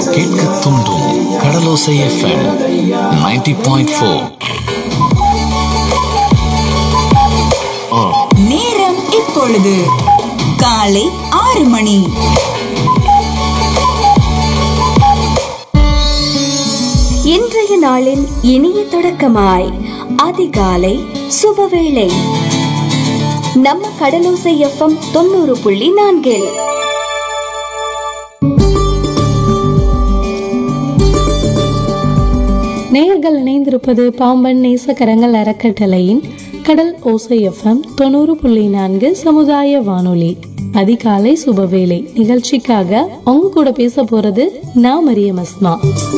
கேட்க தூண்டும் கடலோசை FM 90.4 point four நேரம் இப்பொழுது காலை ஆறு மணி இன்றைய நாளின் இனிய தொடக்கமாய் அதிகாலை சுபவேளை நம்ம கடலோசை எஃப்எம் தொண்ணூறு புள்ளி நான்கில் நேயர்கள் இணைந்திருப்பது பாம்பன் நேசக்கரங்கள் அறக்கட்டளையின் கடல் ஓசை எஃப்எம் தொண்ணூறு புள்ளி நான்கு சமுதாய வானொலி அதிகாலை சுபவேளை நிகழ்ச்சிக்காக உங்க கூட பேச போறது நான் மரியம் அஸ்மா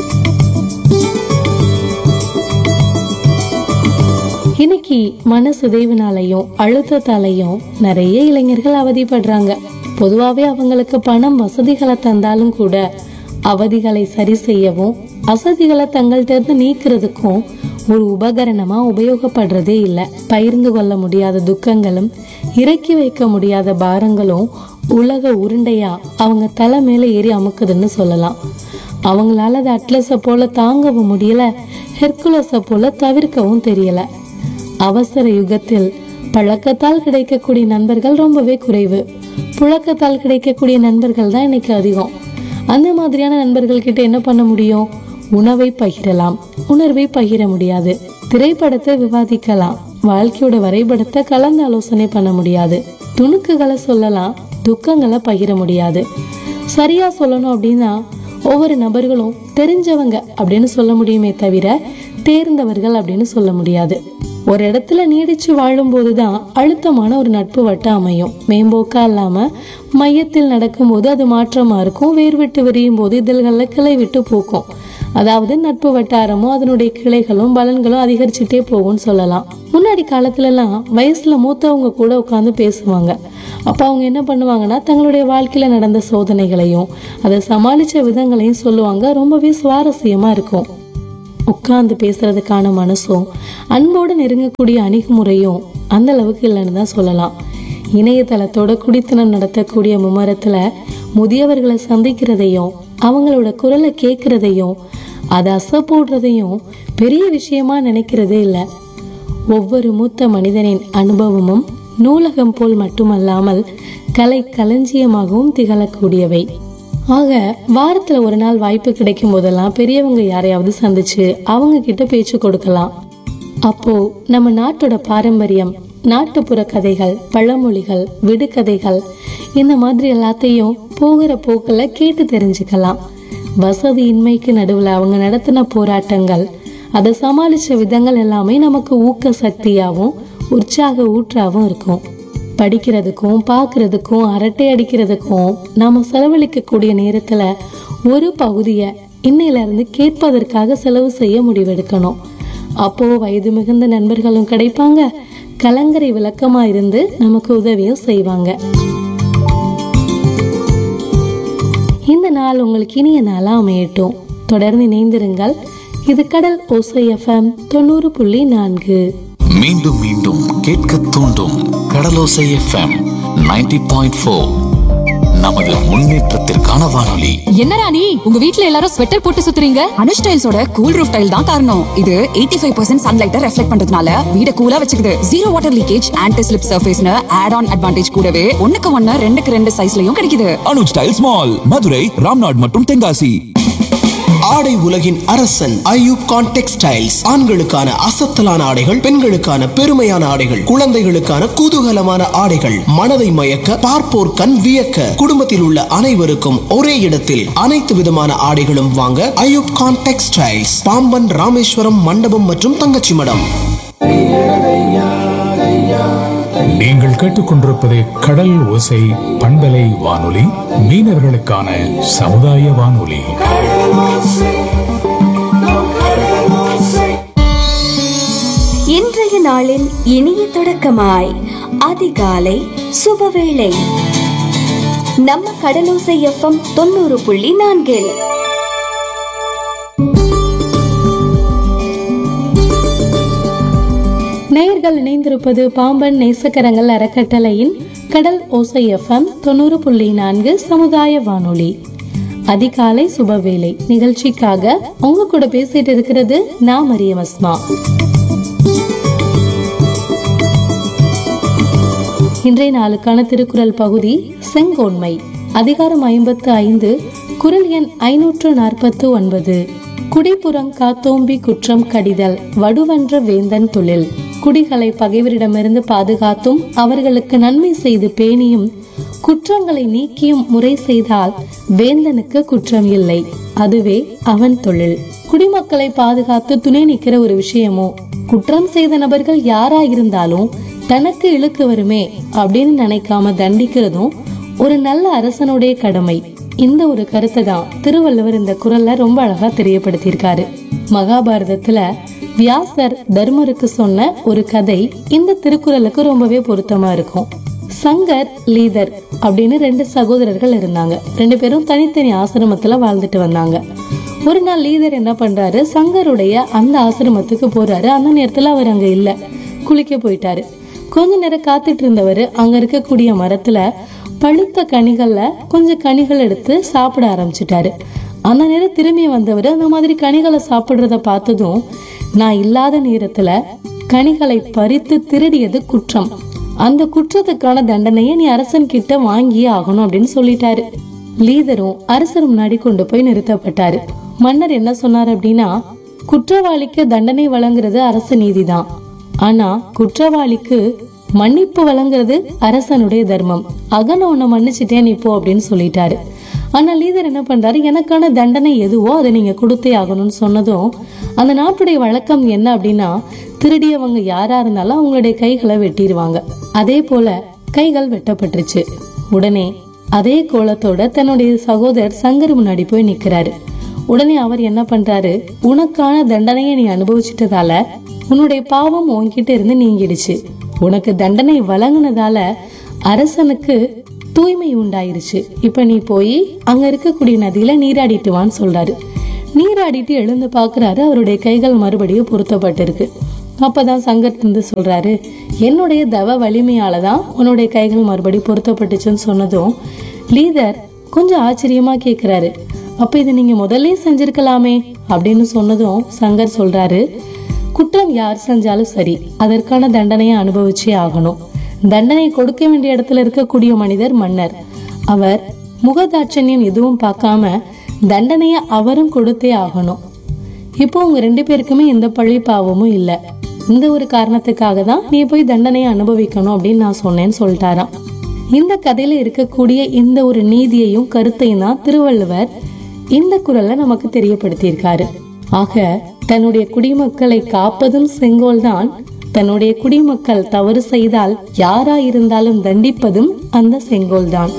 இன்னைக்கு மன சிதைவினாலையும் அழுத்தத்தாலையும் நிறைய இளைஞர்கள் அவதிப்படுறாங்க பொதுவாவே அவங்களுக்கு பணம் வசதிகளை தந்தாலும் கூட அவதிகளை சரி செய்யவும் அசதிகளை தங்கள்கிட்ட இருந்து நீக்கிறதுக்கும் ஒரு உபகரணமா உபயோகப்படுறதே இல்லை பகிர்ந்து கொள்ள முடியாத துக்கங்களும் இறக்கி வைக்க முடியாத பாரங்களும் உலக உருண்டையா அவங்க தலை மேல ஏறி அமுக்குதுன்னு சொல்லலாம் அவங்களால அது அட்லஸை போல தாங்கவும் முடியல ஹெர்குலஸை போல தவிர்க்கவும் தெரியல அவசர யுகத்தில் பழக்கத்தால் கிடைக்கக்கூடிய நண்பர்கள் ரொம்பவே குறைவு புழக்கத்தால் கிடைக்கக்கூடிய நண்பர்கள் தான் இன்னைக்கு அதிகம் அந்த மாதிரியான நண்பர்கள் கிட்ட என்ன பண்ண முடியும் உணவை பகிரலாம் உணர்வை பகிர முடியாது திரைப்படத்தை விவாதிக்கலாம் வாழ்க்கையோட வரைபடத்தை கலந்து ஆலோசனை பண்ண முடியாது துணுக்குகளை சொல்லலாம் துக்கங்களை பகிர முடியாது சரியா சொல்லணும் அப்படின்னா ஒவ்வொரு நபர்களும் தெரிஞ்சவங்க அப்படின்னு சொல்ல முடியுமே தவிர தேர்ந்தவர்கள் அப்படின்னு சொல்ல முடியாது ஒரு இடத்துல நீடிச்சு வாழும்போது தான் அழுத்தமான ஒரு நட்பு வட்டம் அமையும் மேம்போக்கா இல்லாம மையத்தில் நடக்கும்போது அது மாற்றமா இருக்கும் வேர் விட்டு விரியும் போது இதழ்கள்ல கிளை விட்டு பூக்கும் அதாவது நட்பு வட்டாரமும் அதனுடைய கிளைகளும் பலன்களும் அதிகரிச்சுட்டே போகும்னு சொல்லலாம் முன்னாடி காலத்துல எல்லாம் வயசுல மூத்தவங்க கூட உட்காந்து பேசுவாங்க அப்ப அவங்க என்ன பண்ணுவாங்கன்னா தங்களுடைய வாழ்க்கையில நடந்த சோதனைகளையும் அதை சமாளிச்ச விதங்களையும் சொல்லுவாங்க ரொம்பவே சுவாரஸ்யமா இருக்கும் உட்கார்ந்து பேசுறதுக்கான மனசும் அன்போடு நெருங்கக்கூடிய அணுகுமுறையும் அந்த அளவுக்கு இல்லைன்னு தான் சொல்லலாம் இணையதளத்தோட குடித்தனம் நடத்தக்கூடிய மும்மரத்துல முதியவர்களை சந்திக்கிறதையும் அவங்களோட குரலை கேட்கறதையும் அதை அசை போடுறதையும் பெரிய விஷயமா நினைக்கிறதே இல்லை ஒவ்வொரு மூத்த மனிதனின் அனுபவமும் நூலகம் போல் மட்டுமல்லாமல் கலை களஞ்சியமாகவும் திகழக்கூடியவை ஆக வாரத்துல ஒரு நாள் வாய்ப்பு கிடைக்கும் போதெல்லாம் பெரியவங்க யாரையாவது சந்திச்சு அவங்க கிட்ட பேச்சு கொடுக்கலாம் அப்போ நம்ம நாட்டோட பாரம்பரியம் நாட்டுப்புற கதைகள் பழமொழிகள் விடுகதைகள் இந்த மாதிரி எல்லாத்தையும் போகிற போக்குல கேட்டு தெரிஞ்சுக்கலாம் வசதியின்மைக்கு நடுவுல அவங்க நடத்தின போராட்டங்கள் அதை சமாளிச்ச விதங்கள் எல்லாமே நமக்கு ஊக்க சக்தியாகவும் உற்சாக ஊற்றாகவும் இருக்கும் படிக்கிறதுக்கும் பார்க்கறதுக்கும் அரட்டை அடிக்கிறதுக்கும் நாம செலவழிக்கக்கூடிய நேரத்துல ஒரு பகுதியை இன்னையில இருந்து கேட்பதற்காக செலவு செய்ய முடிவெடுக்கணும் அப்போ வயது மிகுந்த நண்பர்களும் கிடைப்பாங்க கலங்கரை விளக்கமா இருந்து நமக்கு உதவியும் செய்வாங்க இந்த நாள் உங்களுக்கு இனிய நாளா அமையட்டும் தொடர்ந்து இணைந்திருங்கள் இது கடல் ஓசை எஃப்எம் தொண்ணூறு புள்ளி நான்கு மீண்டும் மீண்டும் கேட்க தூண்டும் கடலோசை எஃப்எம் 90.4 பாயிண்ட் ஃபோர் நமது முன்னேற்றத்திற்கான வானொலி என்னடா நீ உங்க வீட்ல எல்லாரும் ஸ்வெட்டர் போட்டு சுத்துறீங்க அனுஷ் டைல்ஸோட கூல் ரூஃப் டைல் தான் காரணம் இது 85% ஃபைவ் பர்சன்ட் சன்லைட்டை ரெஃப்ளெக்ட் பண்றதுனால வீட கூலா வச்சுக்குது zero water leakage anti slip சர்ஃபேஸ்னு ஆட் ஆன் அட்வான்டேஜ் கூடவே ஒண்ணுக்கு ஒண்ணு ரெண்டுக்கு ரெண்டு சைஸ்லயும் கிடைக்குது அனுஜ் டைல்ஸ் மால் மதுரை ராம்நாட் மற்றும் தென்காசி ஆடை உலகின் அரசன் ஐயூப் கான் டெக்ஸ்டைல்ஸ் ஆண்களுக்கான அசத்தலான ஆடைகள் பெண்களுக்கான பெருமையான ஆடைகள் குழந்தைகளுக்கான குதூகலமான ஆடைகள் மனதை மயக்க பார்ப்போர் கண் வியக்க குடும்பத்தில் உள்ள அனைவருக்கும் ஒரே இடத்தில் அனைத்து விதமான ஆடைகளும் வாங்க ஐயூப் கான் டெக்ஸ்டைல்ஸ் பாம்பன் ராமேஸ்வரம் மண்டபம் மற்றும் தங்கச்சி மடம் நீங்கள் கேட்டுக்கொண்டிருப்பது கடல் ஓசை பண்பலை வானொலி மீனவர்களுக்கான சமுதாய வானொலி இன்றைய நாளின் இனிய தொடக்கமாய் அதிகாலை சுபவேளை நம்ம கடலோசை எஃப்எம் தொண்ணூறு புள்ளி நான்கில் நேயர்கள் இணைந்திருப்பது பாம்பன் நேசக்கரங்கள் அறக்கட்டளையின் கடல் ஓசை எஃப்எம் தொண்ணூறு புள்ளி நான்கு சமுதாய வானொலி அதிகாலை சுபவேளை நிகழ்ச்சிக்காக உங்க கூட பேசிட்டு இருக்கிறது நான் மரியம் அஸ்மா இன்றைய நாளுக்கான திருக்குறள் பகுதி செங்கோன்மை அதிகாரம் ஐம்பத்து ஐந்து குரல் எண் ஐநூற்று நாற்பத்து ஒன்பது குடிப்புறம் காத்தோம்பி குற்றம் கடிதல் வடுவன்ற வேந்தன் தொழில் குடிகளை பகைவரிடமிருந்து பாதுகாத்தும் அவர்களுக்கு நன்மை செய்து பேணியும் குற்றங்களை நீக்கியும் முறை செய்தால் வேந்தனுக்கு குற்றம் இல்லை அதுவே அவன் தொழில் குடிமக்களை பாதுகாத்து துணை நிக்கிற ஒரு விஷயமோ குற்றம் செய்த நபர்கள் யாரா இருந்தாலும் தனக்கு இழுக்கு வருமே அப்படின்னு நினைக்காம தண்டிக்கிறதும் ஒரு நல்ல அரசனுடைய கடமை இந்த ஒரு கருத்தை தான் திருவள்ளுவர் இந்த குரல்ல ரொம்ப அழகா தெரியப்படுத்தியிருக்காரு மகாபாரதத்துல வியாசர் தர்மருக்கு சொன்ன ஒரு கதை இந்த திருக்குறளுக்கு ரொம்பவே பொருத்தமா இருக்கும் சங்கர் லீதர் அப்படின்னு ரெண்டு சகோதரர்கள் இருந்தாங்க ரெண்டு பேரும் தனித்தனி ஆசிரமத்துல வாழ்ந்துட்டு வந்தாங்க ஒரு நாள் லீதர் என்ன பண்றாரு சங்கருடைய அந்த ஆசிரமத்துக்கு போறாரு அந்த நேரத்துல அவர் அங்க இல்ல குளிக்க போயிட்டாரு கொஞ்ச நேரம் காத்துட்டு இருந்தவர் அங்க இருக்கக்கூடிய மரத்துல பழுத்த கனிகள்ல கொஞ்சம் கனிகள் எடுத்து சாப்பிட ஆரம்பிச்சிட்டாரு அந்த நேரம் திரும்பி வந்தவர் அந்த மாதிரி கனிகளை சாப்பிடுறத பார்த்ததும் நான் இல்லாத நேரத்துல கனிகளை பறித்து திருடியது குற்றம் அந்த குற்றத்துக்கான தண்டனையை நீ அரசன் கிட்ட வாங்கியே ஆகணும் அப்படின்னு சொல்லிட்டாரு லீதரும் அரசர் முன்னாடி கொண்டு போய் நிறுத்தப்பட்டாரு மன்னர் என்ன சொன்னார் அப்படின்னா குற்றவாளிக்கு தண்டனை வழங்குறது அரச நீதிதான் ஆனா குற்றவாளிக்கு மன்னிப்பு வழங்குறது அரசனுடைய தர்மம் அகன உன்னை மன்னிச்சிட்டேன் நீ போ அப்படின்னு சொல்லிட்டாரு ஆனா லீதர் என்ன பண்றாரு எனக்கான தண்டனை எதுவோ அதை நீங்க கொடுத்தே ஆகணும்னு சொன்னதும் அந்த நாட்டுடைய வழக்கம் என்ன அப்படின்னா திருடியவங்க யாரா இருந்தாலும் அவங்களுடைய கைகளை வெட்டிடுவாங்க அதே போல கைகள் வெட்டப்பட்டுருச்சு உடனே அதே கோலத்தோட தன்னுடைய சகோதரர் சங்கர் முன்னாடி போய் நிக்கிறாரு உடனே அவர் என்ன பண்றாரு உனக்கான தண்டனையை நீ அனுபவிச்சிட்டதால உன்னுடைய பாவம் உன்கிட்ட இருந்து நீங்கிடுச்சு உனக்கு தண்டனை வழங்குனதால அரசனுக்கு தூய்மை உண்டாயிருச்சு இப்ப நீ போய் அங்க இருக்கக்கூடிய நதியில நீராடிட்டு வான்னு சொல்றாரு நீராடிட்டு எழுந்து பாக்குறாரு அவருடைய கைகள் மறுபடியும் பொருத்தப்பட்டிருக்கு அப்பதான் சங்கர் இருந்து சொல்றாரு என்னுடைய தவ வலிமையால தான் உன்னுடைய கைகள் மறுபடியும் பொருத்தப்பட்டுச்சுன்னு சொன்னதும் லீதர் கொஞ்சம் ஆச்சரியமா கேக்குறாரு அப்ப இதை நீங்க முதல்ல செஞ்சிருக்கலாமே அப்படின்னு சொன்னதும் சங்கர் சொல்றாரு குற்றம் யார் செஞ்சாலும் சரி அதற்கான தண்டனையை அனுபவிச்சே ஆகணும் தண்டனை கொடுக்க வேண்டிய இடத்துல இருக்கக்கூடிய மனிதர் மன்னர் அவர் முகதாட்சண்யம் எதுவும் பார்க்காம தண்டனையை அவரும் கொடுத்தே ஆகணும் இப்போ உங்க ரெண்டு பேருக்குமே எந்த பழி பாவமும் இல்ல இந்த ஒரு காரணத்துக்காக தான் நீ போய் தண்டனையை அனுபவிக்கணும் அப்படின்னு நான் சொன்னேன்னு சொல்லிட்டாராம் இந்த கதையில இருக்கக்கூடிய இந்த ஒரு நீதியையும் கருத்தையும் தான் திருவள்ளுவர் இந்த குரல்ல நமக்கு தெரியப்படுத்தியிருக்காரு ஆக தன்னுடைய குடிமக்களை காப்பதும் செங்கோல் தான் தன்னுடைய குடிமக்கள் தவறு செய்தால் யாரா இருந்தாலும் தண்டிப்பதும் அந்த செங்கோல் தான்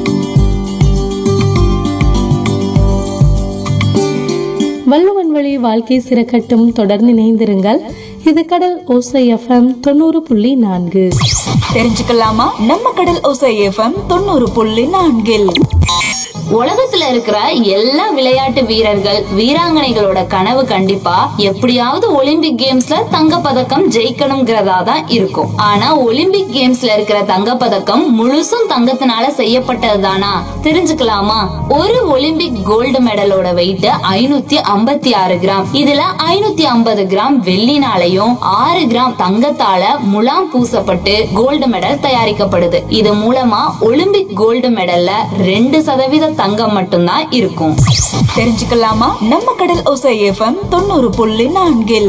வள்ளுவன் வழி வாழ்க்கை சிறக்கட்டும் தொடர்ந்து இணைந்திருங்கள் இது கடல் ஓசை எஃப்எம் தொண்ணூறு புள்ளி நான்கு தெரிஞ்சுக்கலாமா நம்ம கடல் ஓசை எஃப்எம் தொண்ணூறு புள்ளி நான்கில் உலகத்துல இருக்கிற எல்லா விளையாட்டு வீரர்கள் வீராங்கனைகளோட கனவு கண்டிப்பா எப்படியாவது ஒலிம்பிக் கேம்ஸ்ல தங்க பதக்கம் ஜெயிக்கணுங்கிறதா தான் இருக்கும் ஆனா ஒலிம்பிக் கேம்ஸ்ல இருக்கிற தங்க பதக்கம் முழுசும் தங்கத்தினால செய்யப்பட்டது தானா தெரிஞ்சுக்கலாமா ஒரு ஒலிம்பிக் கோல்டு மெடலோட வெயிட் ஐநூத்தி ஐம்பத்தி ஆறு கிராம் இதுல ஐநூத்தி ஐம்பது கிராம் வெள்ளினாலையும் ஆறு கிராம் தங்கத்தால முலாம் பூசப்பட்டு கோல்டு மெடல் தயாரிக்கப்படுது இது மூலமா ஒலிம்பிக் கோல்டு மெடல்ல ரெண்டு சதவீத தங்கம் மட்டும்தான் இருக்கும் தெரிஞ்சுக்கலாமா நம்ம கடல் ஓசை எஃப்எம் தொண்ணூறு புள்ளி நான்கில்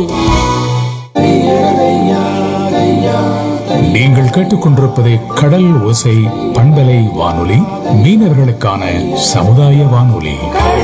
நீங்கள் கேட்டுக்கொண்டிருப்பது கடல் ஓசை பண்பலை வானொலி மீனவர்களுக்கான சமுதாய வானொலி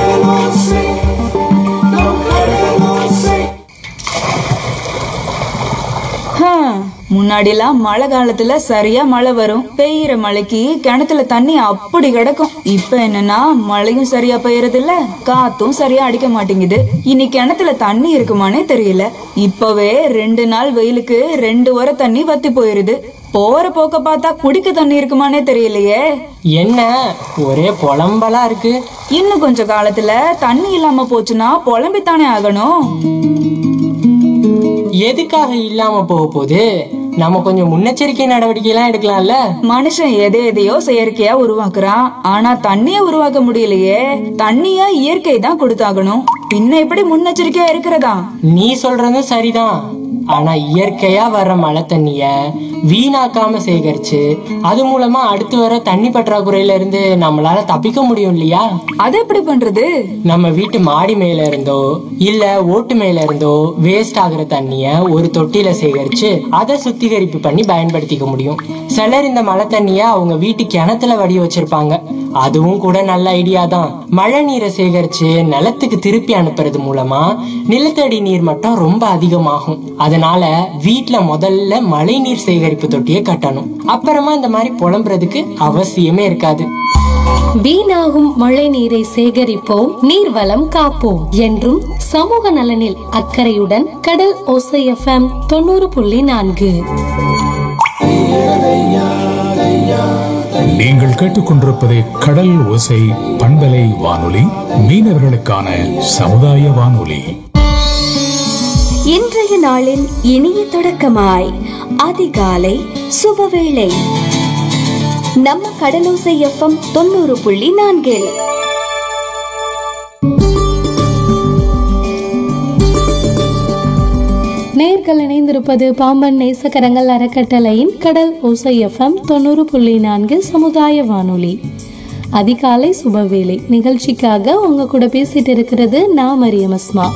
முன்னாடிலாம் மழை காலத்துல சரியா மழை வரும் பெய்யற மழைக்கு கிணத்துல தண்ணி அப்படி கிடக்கும் இப்ப என்னன்னா மழையும் சரியா பெய்யறது இல்ல காத்தும் சரியா அடிக்க மாட்டேங்குது இனி கிணத்துல தண்ணி இருக்குமானே தெரியல இப்பவே ரெண்டு நாள் வெயிலுக்கு ரெண்டு வர தண்ணி வத்தி போயிருது போற போக்க பார்த்தா குடிக்க தண்ணி இருக்குமானே தெரியலையே என்ன ஒரே புலம்பலா இருக்கு இன்னும் கொஞ்ச காலத்துல தண்ணி இல்லாம போச்சுன்னா புலம்பித்தானே ஆகணும் எதுக்காக இல்லாம போக போகுது நம்ம கொஞ்சம் முன்னெச்சரிக்கை நடவடிக்கை எல்லாம் எடுக்கலாம்ல மனுஷன் எதை எதையோ செயற்கையா உருவாக்குறான் ஆனா தண்ணிய உருவாக்க முடியலையே தண்ணிய இயற்கை தான் கொடுத்தாகணும் பின்ன எப்படி முன்னெச்சரிக்கையா இருக்கிறதா நீ சொல்றதும் சரிதான் ஆனா இயற்கையா வர்ற மழை தண்ணிய வீணாக்காம சேகரிச்சு அது மூலமா அடுத்து வர தண்ணி பற்றாக்குறையில இருந்து நம்மளால தப்பிக்க முடியும் இல்லையா அது எப்படி பண்றது நம்ம வீட்டு மாடி மேல இருந்தோ இல்ல ஓட்டு மேல இருந்தோ வேஸ்ட் ஆகுற தண்ணிய ஒரு தொட்டியில சேகரிச்சு அதை சுத்திகரிப்பு பண்ணி பயன்படுத்திக்க முடியும் சிலர் இந்த மழை தண்ணிய அவங்க வீட்டு கிணத்துல வடி வச்சிருப்பாங்க அதுவும் கூட நல்ல ஐடியா தான் மழை நீரை சேகரிச்சு நிலத்துக்கு திருப்பி அனுப்புறது மூலமா நிலத்தடி நீர் மட்டம் ரொம்ப அதிகமாகும் அதனால வீட்ல முதல்ல மழை நீர் சேகரிப்பு தொட்டியை கட்டணும் அப்புறமா இந்த மாதிரி புலம்புறதுக்கு அவசியமே இருக்காது வீணாகும் மழை நீரை சேகரிப்போம் நீர்வளம் காப்போம் என்றும் சமூக நலனில் அக்கறையுடன் கடல் ஓசை எஃப்எம் தொண்ணூறு புள்ளி நான்கு நீங்கள் கேட்டுக்கொண்டிருப்பது கடல் ஓசை பண்பலை வானொலி மீனவர்களுக்கான சமுதாய வானொலி இன்றைய நாளின் இனிய தொடக்கமாய் அதிகாலை சுபவேளை நம்ம கடலோசை எஃப்எம் தொண்ணூறு புள்ளி நான்கில் நேர்கள் இணைந்திருப்பது பாம்பன் நேசக்கரங்கள் அறக்கட்டளையின் கடல் ஓசை எஃப்எம் தொண்ணூறு புள்ளி நான்கு சமுதாய வானொலி அதிகாலை சுபவேளை நிகழ்ச்சிக்காக உங்க கூட பேசிட்டு இருக்கிறது நான் மரியம் அஸ்மா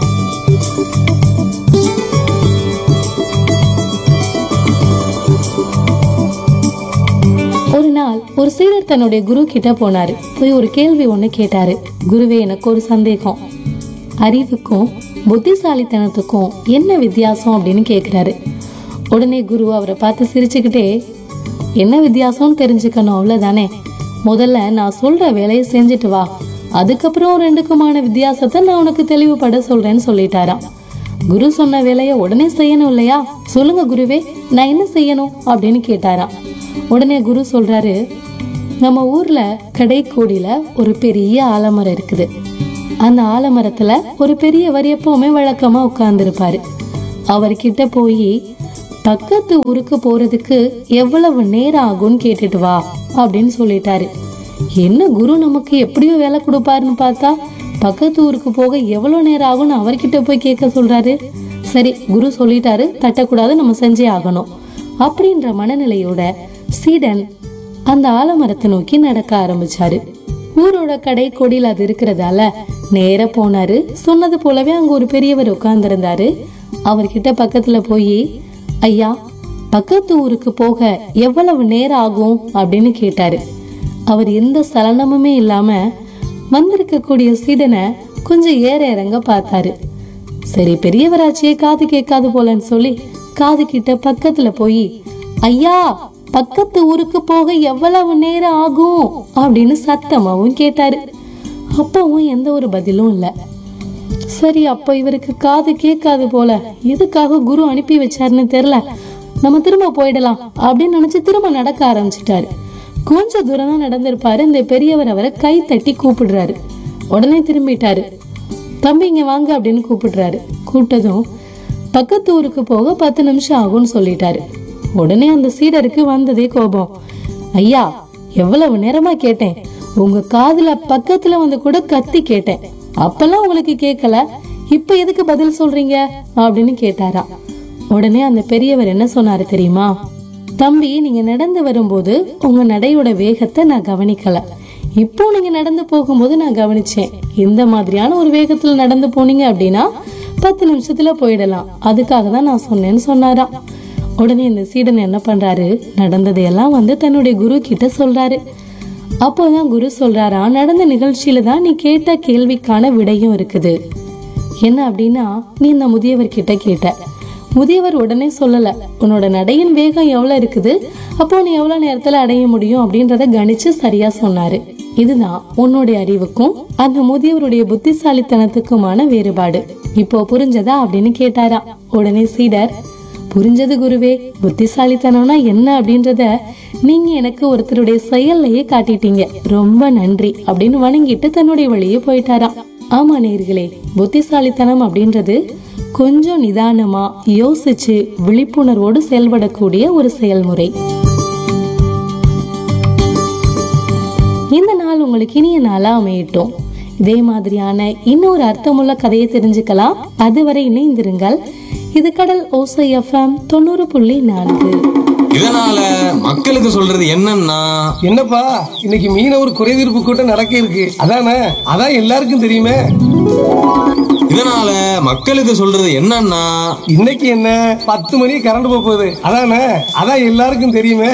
ஒரு நாள் ஒரு சீடர் தன்னுடைய குரு கிட்ட போனாரு போய் ஒரு கேள்வி ஒண்ணு கேட்டாரு குருவே எனக்கு ஒரு சந்தேகம் அறிவுக்கும் புத்திசாலித்தனத்துக்கும் என்ன வித்தியாசம் அப்படின்னு கேக்குறாரு உடனே குரு அவரை பார்த்து சிரிச்சுக்கிட்டே என்ன வித்தியாசம்னு தெரிஞ்சுக்கணும் அவ்வளவுதானே முதல்ல நான் சொல்ற வேலையை செஞ்சுட்டு வா அதுக்கப்புறம் ரெண்டுக்குமான வித்தியாசத்தை நான் உனக்கு தெளிவுபட சொல்றேன்னு சொல்லிட்டாராம் குரு சொன்ன வேலையை உடனே செய்யணும் இல்லையா சொல்லுங்க குருவே நான் என்ன செய்யணும் அப்படின்னு கேட்டாராம் உடனே குரு சொல்றாரு நம்ம ஊர்ல கடைக்கோடியில ஒரு பெரிய ஆலமரம் இருக்குது அந்த ஆலமரத்துல ஒரு பெரியவர் எப்பவுமே வழக்கமா உட்கார்ந்துருப்பாரு அவர்கிட்ட போய் பக்கத்து ஊருக்கு போறதுக்கு எவ்வளவு நேரம் ஆகும்னு கேட்டுட்டு வா அப்படின்னு சொல்லிட்டாரு என்ன குரு நமக்கு எப்படியோ வேலை கொடுப்பாருன்னு பார்த்தா பக்கத்து ஊருக்கு போக எவ்வளவு நேரம் ஆகும்னு அவர்கிட்ட போய் கேட்க சொல்றாரு சரி குரு சொல்லிட்டாரு தட்டக்கூடாது நம்ம செஞ்சே ஆகணும் அப்படின்ற மனநிலையோட சீடன் அந்த ஆலமரத்தை நோக்கி நடக்க ஆரம்பிச்சாரு ஊரோட கடை கொடியில் அது இருக்கிறதால நேர போனாரு சொன்னது போலவே அங்க ஒரு பெரியவர் உட்கார்ந்திருந்தாரு அவர்கிட்ட பக்கத்துல போய் ஐயா பக்கத்து ஊருக்கு போக எவ்வளவு நேரம் ஆகும் அப்படின்னு கேட்டாரு அவர் எந்த சலனமுமே இல்லாம வந்திருக்கக்கூடிய சீடனை கொஞ்சம் ஏற இறங்க பார்த்தாரு சரி பெரியவராச்சியே காது கேட்காது போலன்னு சொல்லி காது கிட்ட பக்கத்துல போய் ஐயா பக்கத்து ஊருக்கு போக எவ்வளவு நேரம் ஆகும் அப்படின்னு சத்தமாவும் கேட்டாரு அப்பவும் எந்த ஒரு பதிலும் இல்ல சரி அப்ப இவருக்கு காது கேட்காது போல எதுக்காக குரு அனுப்பி வச்சாருன்னு தெரியல நம்ம திரும்ப போயிடலாம் அப்படின்னு நினைச்சு திரும்ப நடக்க ஆரம்பிச்சிட்டாரு கொஞ்ச தூரம் தான் நடந்திருப்பாரு இந்த பெரியவர் அவரை கை தட்டி கூப்பிடுறாரு உடனே திரும்பிட்டாரு தம்பி இங்க வாங்க அப்படின்னு கூப்பிடுறாரு கூப்பிட்டதும் பக்கத்து ஊருக்கு போக பத்து நிமிஷம் ஆகும்னு சொல்லிட்டாரு உடனே அந்த சீடருக்கு வந்ததே கோபம் ஐயா எவ்வளவு நேரமா கேட்டேன் உங்க காதுல பக்கத்துல வந்து கூட கத்தி கேட்டேன் அப்பெல்லாம் உங்களுக்கு கேட்கல இப்ப எதுக்கு பதில் சொல்றீங்க அப்படின்னு கேட்டாராம் உடனே அந்த பெரியவர் என்ன சொன்னாரு தெரியுமா தம்பி நீங்க நடந்து வரும்போது உங்க நடையோட வேகத்தை நான் கவனிக்கல இப்போ நீங்க நடந்து போகும்போது நான் கவனிச்சேன் இந்த மாதிரியான ஒரு வேகத்துல நடந்து போனீங்க அப்படின்னா பத்து நிமிஷத்துல போயிடலாம் அதுக்காக தான் நான் சொன்னேன்னு சொன்னாராம் உடனே இந்த சீடன் என்ன பண்றாரு நடந்ததையெல்லாம் வந்து தன்னுடைய குரு கிட்ட சொல்றாரு அப்போதான் குரு சொல்றாரா நடந்த நிகழ்ச்சியில தான் நீ கேட்ட கேள்விக்கான விடையும் இருக்குது என்ன அப்படின்னா நீ இந்த முதியவர் கிட்ட கேட்ட முதியவர் உடனே சொல்லல உன்னோட நடையின் வேகம் எவ்வளவு இருக்குது அப்போ நீ எவ்வளவு நேரத்துல அடைய முடியும் அப்படின்றத கணிச்சு சரியா சொன்னாரு இதுதான் உன்னுடைய அறிவுக்கும் அந்த முதியவருடைய புத்திசாலித்தனத்துக்குமான வேறுபாடு இப்போ புரிஞ்சதா அப்படின்னு கேட்டாராம் உடனே சீடர் புரிஞ்சது குருவே புத்திசாலித்தனம்னா என்ன அப்படின்றத நீங்க எனக்கு ஒருத்தருடைய செயல்லையே காட்டிட்டீங்க ரொம்ப நன்றி அப்படின்னு வணங்கிட்டு தன்னுடைய வழியே போயிட்டாராம் ஆமா நேர்களே புத்திசாலித்தனம் அப்படின்றது கொஞ்சம் நிதானமா யோசிச்சு விழிப்புணர்வோடு செயல்படக்கூடிய ஒரு செயல்முறை இந்த நாள் உங்களுக்கு இனிய நாளா அமையட்டும் இதே மாதிரியான இன்னொரு அர்த்தமுள்ள கதையை தெரிஞ்சுக்கலாம் அதுவரை இணைந்திருங்கள் இது கடல் ஓசை எஃப்எம் தொண்ணூறு புள்ளி நான்கு இதனால மக்களுக்கு சொல்றது என்னன்னா என்னப்பா இன்னைக்கு மீனவர் குறைதீர்ப்பு கூட்டம் நடக்க இருக்கு அதானே அதான் எல்லாருக்கும் தெரியுமே இதனால மக்களுக்கு சொல்றது என்னன்னா இன்னைக்கு என்ன பத்து மணி கரண்ட் போக போகுது அதானே அதான் எல்லாருக்கும் தெரியுமே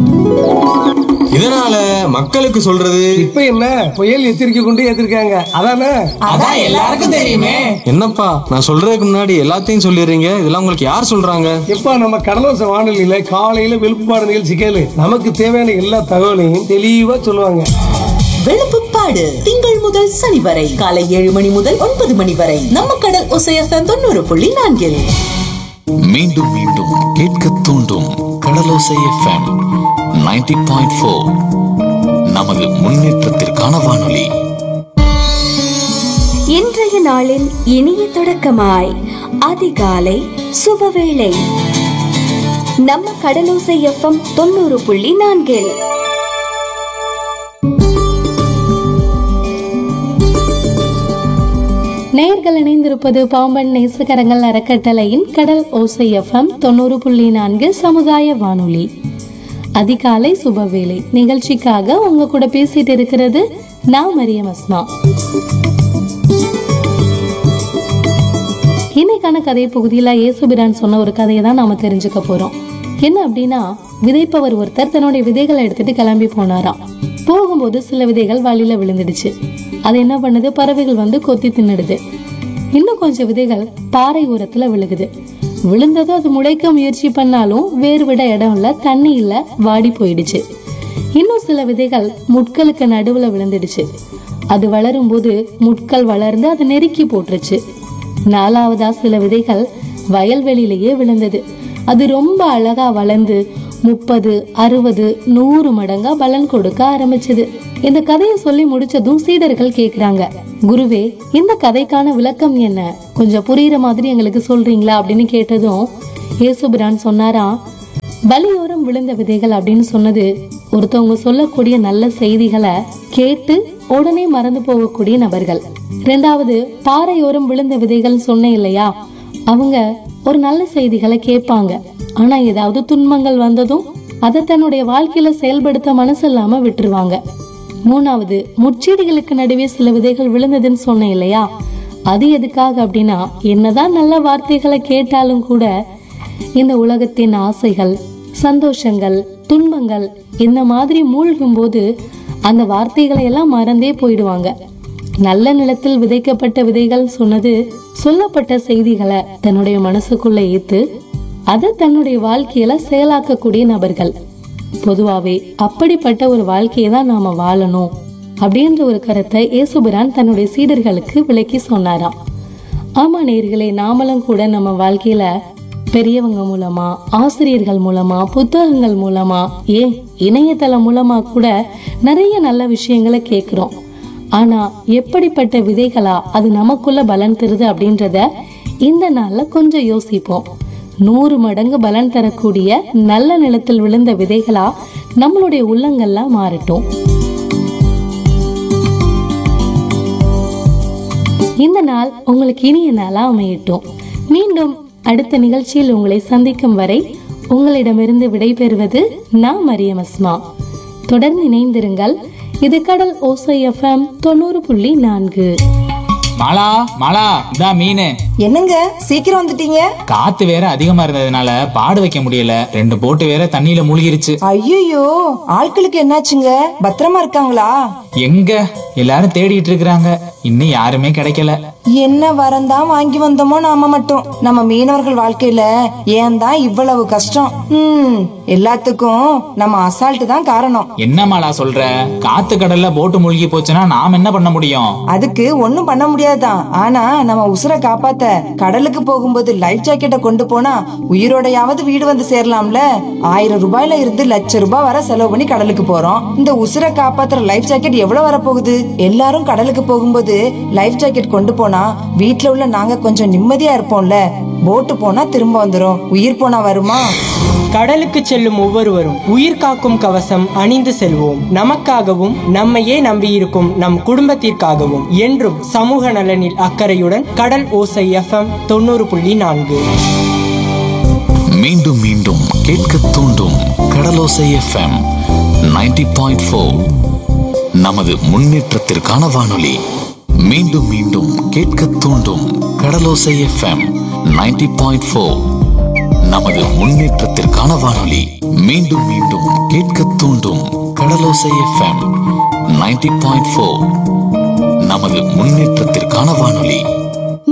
இதனால மக்களுக்கு சொல்றது இப்ப என்ன புயல் எச்சரிக்கை கொண்டு ஏத்திருக்காங்க அதானே அதான் எல்லாருக்கும் தெரியுமே என்னப்பா நான் சொல்றதுக்கு முன்னாடி எல்லாத்தையும் சொல்லிடுறீங்க இதெல்லாம் உங்களுக்கு யார் சொல்றாங்க எப்பா நம்ம கடலோச வானொலியில காலையில வெளுப்புப்பாடு நிகழ்ச்சி கேளு நமக்கு தேவையான எல்லா தகவலையும் தெளிவா சொல்லுவாங்க வெளுப்புப்பாடு திங்கள் முதல் சனி வரை காலை ஏழு மணி முதல் ஒன்பது மணி வரை நம்ம கடல் ஒசையத்தன் தொண்ணூறு புள்ளி நான்கில் மீண்டும் மீண்டும் கேட்க தூண்டும் கடலோசை எஃப்எம் 90.4 பாயிண்ட் ஃபோர் நமது முன்னேற்றத்திற்கான வானொலி இன்றைய நாளின் இனிய தொடக்கமாய் அதிகாலை சுபவேளை நம்ம கடலோசை எஃப்எம் தொண்ணூறு புள்ளி நான்கில் நேர்கள் இணைந்திருப்பது பாம்பன் நேசகரங்கள் அறக்கட்டளையின் கடல் ஓசை எஃப்எம் தொண்ணூறு புள்ளி நான்கு சமுதாய வானொலி அதிகாலை சுபவேளை நிகழ்ச்சிக்காக உங்க கூட பேசிட்டு இருக்கிறது நான் மரியம் அஸ்மா இன்னைக்கான கதை பகுதியில இயேசுபிரான் சொன்ன ஒரு கதையை தான் நாம தெரிஞ்சுக்க போறோம் என்ன அப்படின்னா விதைப்பவர் ஒருத்தர் தன்னுடைய விதைகளை எடுத்துட்டு கிளம்பி போனாராம் போகும்போது சில விதைகள் வழியில விழுந்துடுச்சு அது என்ன பண்ணுது பறவைகள் வந்து கொத்தி தின்னுடுது இன்னும் கொஞ்சம் விதைகள் பாறை ஓரத்துல விழுகுது விழுந்ததும் அது முளைக்க முயற்சி பண்ணாலும் வேறு விட இடம் இல்ல தண்ணி இல்ல வாடி போயிடுச்சு இன்னும் சில விதைகள் முட்களுக்கு நடுவுல விழுந்துடுச்சு அது வளரும் போது முட்கள் வளர்ந்து அதை நெருக்கி போட்டுருச்சு நாலாவதா சில விதைகள் வயல்வெளியிலேயே விழுந்தது அது ரொம்ப அழகா வளர்ந்து முப்பது அறுபது நூறு மடங்கா பலன் கொடுக்க ஆரம்பிச்சது இந்த கதையை சொல்லி முடிச்சதும் சீடர்கள் கேக்குறாங்க குருவே இந்த கதைக்கான விளக்கம் என்ன கொஞ்சம் புரியுற மாதிரி எங்களுக்கு சொல்றீங்களா அப்படின்னு கேட்டதும் இயேசுபிரான் சொன்னாராம் பலியோரம் விழுந்த விதைகள் அப்படின்னு சொன்னது ஒருத்தவங்க சொல்லக்கூடிய நல்ல செய்திகளை கேட்டு உடனே மறந்து போகக்கூடிய நபர்கள் ரெண்டாவது பாறையோரம் விழுந்த விதைகள் சொன்னேன் இல்லையா அவங்க ஒரு நல்ல செய்திகளை கேட்பாங்க ஆனா ஏதாவது துன்பங்கள் வந்ததும் அதை தன்னுடைய வாழ்க்கையில செயல்படுத்த மனசு இல்லாம விட்டுருவாங்க மூணாவது முச்செடிகளுக்கு நடுவே சில விதைகள் விழுந்ததுன்னு சொன்னேன் இல்லையா அது எதுக்காக அப்படின்னா என்னதான் நல்ல வார்த்தைகளை கேட்டாலும் கூட இந்த உலகத்தின் ஆசைகள் சந்தோஷங்கள் துன்பங்கள் இந்த மாதிரி மூழ்கும் போது அந்த வார்த்தைகளை எல்லாம் மறந்தே போயிடுவாங்க நல்ல நிலத்தில் விதைக்கப்பட்ட விதைகள் சொன்னது சொல்லப்பட்ட செய்திகளை தன்னுடைய மனசுக்குள்ள ஏத்து அதை தன்னுடைய வாழ்க்கையில செயலாக்கக்கூடிய நபர்கள் பொதுவாவே அப்படிப்பட்ட ஒரு வாழ்க்கையை தான் நாம வாழணும் அப்படின்ற ஒரு கருத்தை இயேசுபிரான் தன்னுடைய சீடர்களுக்கு விளக்கி சொன்னாராம் ஆமா நேர்களே நாமளும் கூட நம்ம வாழ்க்கையில பெரியவங்க மூலமா ஆசிரியர்கள் மூலமா புத்தகங்கள் மூலமா ஏன் இணையதளம் மூலமா கூட நிறைய நல்ல விஷயங்களை கேக்குறோம் ஆனா எப்படிப்பட்ட விதைகளா அது நமக்குள்ள பலன் தருது அப்படின்றத இந்த நாள்ல கொஞ்சம் யோசிப்போம் நூறு மடங்கு பலன் தரக்கூடிய நல்ல நிலத்தில் விழுந்த விதைகளா நம்மளுடைய உள்ளங்கள்லாம் மாறட்டும் இந்த நாள் உங்களுக்கு இனிய நாளா அமையட்டும் மீண்டும் அடுத்த நிகழ்ச்சியில் உங்களை சந்திக்கும் வரை உங்களிடமிருந்து விடைபெறுவது நான் மரியம் அஸ்மா தொடர்ந்து இணைந்திருங்கள் இது கடல் ஓசை எஃப்எம் தொண்ணூறு புள்ளி நான்கு மாலா மாலா இதான் மீன் என்னங்க சீக்கிரம் வந்துட்டீங்க காத்து வேற அதிகமா இருந்ததுனால பாடு வைக்க முடியல ரெண்டு போட்டு வேற தண்ணியில மூழ்கிருச்சு ஐயோ ஆட்களுக்கு என்னாச்சுங்க பத்திரமா இருக்காங்களா எங்க எல்லாரும் தேடிட்டு இருக்கிறாங்க இன்னும் யாருமே கிடைக்கல என்ன வரந்தான் வாங்கி வந்தோமோ நாம மட்டும் நம்ம மீனவர்கள் வாழ்க்கையில ஏன் தான் இவ்வளவு கஷ்டம் ம் எல்லாத்துக்கும் நம்ம அசால்ட் தான் காரணம் என்ன மாலா சொல்ற காத்து கடல்ல போட்டு மூழ்கி போச்சுன்னா நாம் என்ன பண்ண முடியும் அதுக்கு ஒண்ணும் பண்ண முடியாதுதான் ஆனா நம்ம உசுரை காப்பாத்த கடலுக்கு போகும்போது லைஃப் ஜாக்கெட்டை கொண்டு போனா உயிரோடையாவது வீடு வந்து சேரலாம்ல ஆயிரம் ரூபாயில இருந்து லட்ச ரூபாய் வரை செலவு பண்ணி கடலுக்கு போறோம் இந்த உசுரை காப்பாத்துற லைஃப் ஜாக்கெட் எவ்வளவு வரப்போகுது எல்லாரும் கடலுக்கு போகும்போது லைஃப் ஜாக்கெட் கொண்டு போனா வீட்ல உள்ள நாங்க கொஞ்சம் நிம்மதியா இருப்போம்ல போட்டு போனா திரும்ப வந்துரும் உயிர் போனா வருமா கடலுக்கு செல்லும் ஒவ்வொருவரும் உயிர் காக்கும் கவசம் அணிந்து செல்வோம் நமக்காகவும் நம்மையே நம்பியிருக்கும் நம் குடும்பத்திற்காகவும் என்றும் சமூக நலனில் அக்கறையுடன் கடல் ஓசை எஃப்எம் தொண்ணூறு புள்ளி நான்கு மீண்டும் மீண்டும் கேட்க தூண்டும் கடலோசை எஃப்எம் 90.4 பாயிண்ட் ஃபோர் நமது முன்னேற்றத்திற்கான வானொலி மீண்டும் மீண்டும் கேட்க தூண்டும் கடலோசை எஃப்எம் 90.4 பாயிண்ட் ஃபோர் நமது முன்னேற்றத்திற்கான வானொலி மீண்டும் மீண்டும் கேட்க தூண்டும் கடலோசை எஃப்எம் 90.4 பாயிண்ட் ஃபோர் நமது முன்னேற்றத்திற்கான வானொலி